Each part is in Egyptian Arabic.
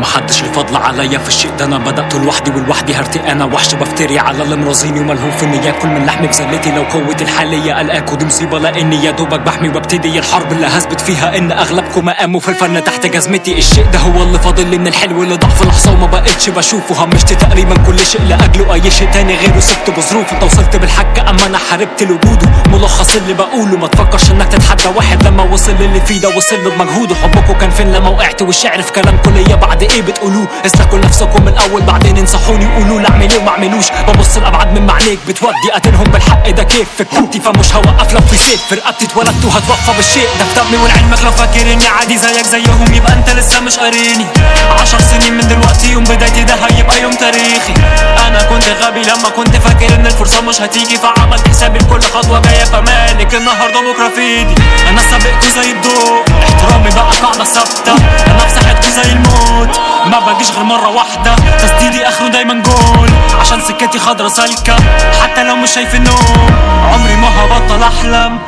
محدش الفضل عليا في الشيء ده انا بدأت لوحدي ولوحدي هرتي انا وحش بفتري على اللي مرازيني وملهوف اني ياكل من لحمي في زلتي لو قوتي الحالية قلقاك ودي مصيبة لاني يا دوبك بحمي وابتدي الحرب اللي هثبت فيها ان اغلبكم قاموا في الفن تحت جزمتي الشيء ده هو اللي فاضل لي من الحلو اللي ضعف لحظة وما بقتش بشوفه همشت تقريبا كل شيء لاجله اي شيء تاني غيره سبت بظروف انت وصلت بالحق اما انا حاربت لوجوده ملخص اللي بقوله ما تفكرش انك تتحدى واحد لما وصل للي فيه ده وصل له بمجهوده حبكم كان فين لما وقعت والشعر في كلامكم ليا بعد ايه بتقولوه اسلكوا نفسكم من الاول بعدين انصحوني قولوا لا اعمل ايه وما اعملوش ببص لابعد من معنيك بتودي قاتلهم بالحق ده كيف في كنتي فمش هوقف لو في سيف في رقبتي اتولدت وهتوفى بالشيء ده في دمي ولعلمك لو فاكر اني عادي زيك زيهم يبقى انت لسه مش قاريني عشر سنين من دلوقتي يوم بدايتي ده هيبقى يوم تاريخي انا كنت غبي لما كنت فاكر ان الفرصه مش هتيجي فعملت حسابي لكل خطوه جايه فمالك النهارده بكره في ايدي انا سابقكوا زي الضوء احترامي بقى قاعده ثابته انا في ساحتكوا زي الموت ما باجيش غير مره واحده تسديدي اخره دايما جول عشان سكتي خضرا سالكه حتى لو مش شايف النوم عمري ما هبطل احلم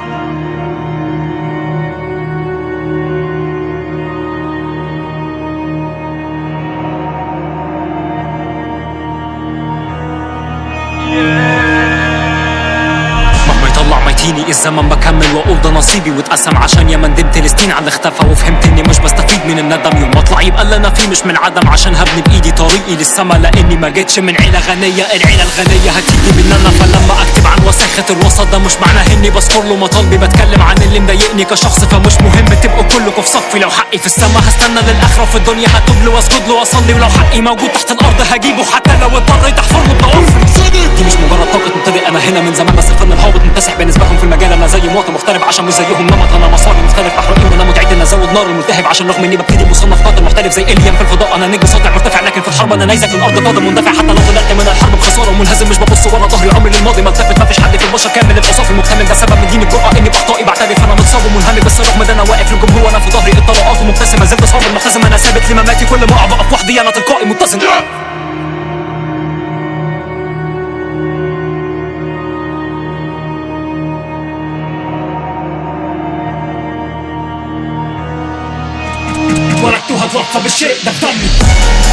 مهما يطلع ميتيني الزمن بكمل واقول ده نصيبي واتقسم عشان يا ما ندمت لسنين على اللي اختفى وفهمت اني مش بستفيد من الندم يوم ما اطلع يبقى اللي انا فيه مش من عدم عشان هبني بايدي طريقي للسما لاني ما جيتش من عيله غنيه العيله الغنيه هتيجي من انا فلما اكتب عن وساخه الوسط ده مش معناه اني بذكر له مطالبي بتكلم عن اللي مضايقني كشخص فمش مهم تبقوا كلكم في صفي لو حقي في السما هستنى للاخره وفي الدنيا هتوب له واسجد له واصلي ولو حقي موجود تحت الارض هجيبه حتى لو اضطريت احفر له بضوافري دي مش مجرد طاقة مبتدئ انا هنا من زمان بس الفن الهابط متسع بالنسبة لهم في المجال انا زي مواطن مغترب عشان مش زيهم نمط انا مساري مختلف بحرقين وانا متعد ان ازود نار الملتهب عشان رغم اني ببتدي مصنف قاتل محترف زي اليم في الفضاء انا نجم ساطع مرتفع لكن في الحرب انا نيزك للارض قادم مندفع حتى لو طلعت من الحرب بخسارة ومنهزم مش ببص ورا ظهري عمري للماضي ما التفت ما فيش حد في البشر كامل الاوصاف المكتمل ده سبب مديني الجرأة اني باخطائي بعترف انا متصاب ومنهمك بس رغم ده انا واقف للجمهور وانا في ظهري الطلقات ومبتسم ما زلت صابر ملتزم انا ثابت لمماتي كل ما اقع بقف وحدي انا تلقائي متزن اتولدت وهتوفى بالشيء ده في دمي